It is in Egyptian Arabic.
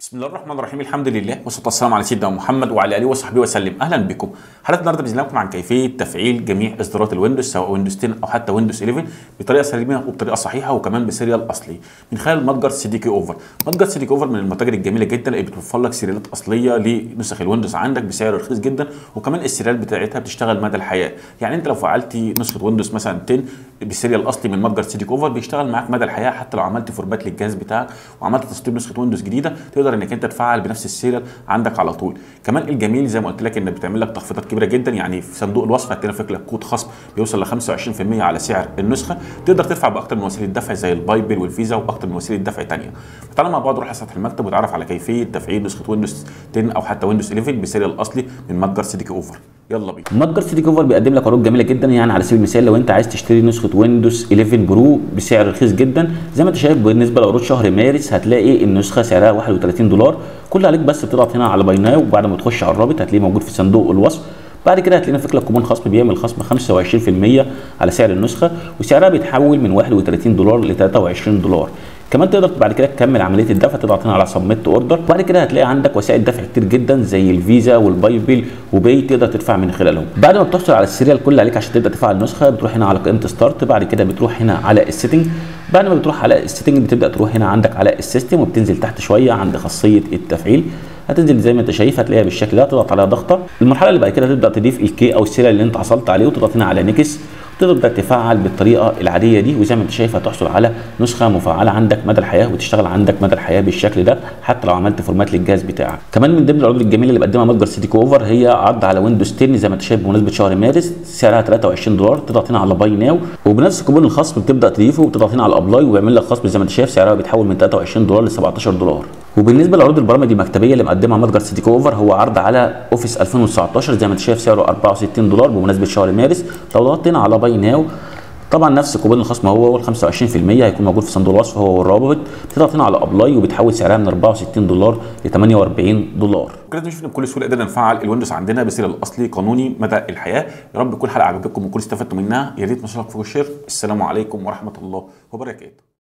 بسم الله الرحمن الرحيم الحمد لله والصلاه والسلام على سيدنا محمد وعلى اله وصحبه وسلم اهلا بكم حلقه النهارده باذن الله لكم عن كيفيه تفعيل جميع اصدارات الويندوز سواء ويندوز 10 او حتى ويندوز 11 بطريقه سليمه وبطريقه صحيحه وكمان بسيريال اصلي من خلال متجر سي دي كي اوفر متجر سي دي كي اوفر من المتاجر الجميله جدا اللي بتوفر لك سيريالات اصليه لنسخ الويندوز عندك بسعر رخيص جدا وكمان السيريال بتاعتها بتشتغل مدى الحياه يعني انت لو فعلتي نسخه ويندوز مثلا 10 بسيريال اصلي من متجر سي دي كي اوفر بيشتغل معاك مدى الحياه حتى لو عملت فورمات للجهاز بتاعك وعملت تسطيب نسخه ويندوز جديده تقدر انك انت تفعل بنفس السيريال عندك على طول كمان الجميل زي ما قلت لك ان بتعمل لك تخفيضات كبيره جدا يعني في صندوق الوصف هتلاقي فيك لك كود خصم بيوصل ل 25% على سعر النسخه تقدر تدفع باكثر من وسيله دفع زي البايبل والفيزا واكثر من وسيله دفع ثانيه فتعالى مع بعض نروح على سطح المكتب وتعرف على كيفيه تفعيل نسخه ويندوز 10 او حتى ويندوز 11 بسيريال اصلي من متجر سيديك اوفر يلا بينا متجر سيدي كوفر بيقدم لك عروض جميله جدا يعني على سبيل المثال لو انت عايز تشتري نسخه ويندوز 11 برو بسعر رخيص جدا زي ما انت شايف بالنسبه لعروض شهر مارس هتلاقي النسخه سعرها 31 دولار كل عليك بس بتضغط هنا على باي ناو وبعد ما تخش على الرابط هتلاقيه موجود في صندوق الوصف بعد كده هتلاقينا فيك لك كوبون خصم بيعمل خصم 25% على سعر النسخه وسعرها بيتحول من 31 دولار ل 23 دولار كمان تقدر بعد كده تكمل عمليه الدفع تضغط هنا على سبميت اوردر وبعد كده هتلاقي عندك وسائل دفع كتير جدا زي الفيزا والبايبل وباي تقدر تدفع من خلالهم بعد ما بتحصل على السيريال كل عليك عشان تبدا تفعل النسخه بتروح هنا على قائمه ستارت بعد كده بتروح هنا على السيتنج بعد ما بتروح على السيتنج بتبدا تروح هنا عندك على السيستم وبتنزل تحت شويه عند خاصيه التفعيل هتنزل زي ما انت شايف هتلاقيها بالشكل ده تضغط عليها ضغطه المرحله اللي بعد كده تبدا تضيف الكي او السيريال اللي انت حصلت عليه وتضغط هنا على نيكس تقدر تفعل بالطريقه العاديه دي وزي ما انت شايف هتحصل على نسخه مفعله عندك مدى الحياه وتشتغل عندك مدى الحياه بالشكل ده حتى لو عملت فورمات للجهاز بتاعك كمان من ضمن العروض الجميله اللي بيقدمها متجر سيتي كوفر هي عرض على ويندوز 10 زي ما انت شايف بمناسبه شهر مارس سعرها 23 دولار تضغط هنا على باي ناو وبنفس كوبون الخصم بتبدا تضيفه وتضغط هنا على ابلاي ويعمل لك خصم زي ما انت شايف سعرها بيتحول من 23 دولار ل 17 دولار وبالنسبه لعروض البرامج المكتبيه اللي مقدمها متجر سيتي كوفر هو عرض على اوفيس 2019 زي ما انت شايف سعره 64 دولار بمناسبه شهر مارس لو ضغطت هنا على باي ناو طبعا نفس كوبون الخصم هو وال 25% هيكون موجود في صندوق الوصف هو والرابط بتضغط هنا على ابلاي وبتحول سعرها من 64 دولار ل 48 دولار كده نشوف بكل سهوله قدرنا نفعل الويندوز عندنا بسيريال الاصلي قانوني مدى الحياه يا رب تكون حلقه عجبتكم وكل استفدتوا منها يا ريت نشرك في الشير السلام عليكم ورحمه الله وبركاته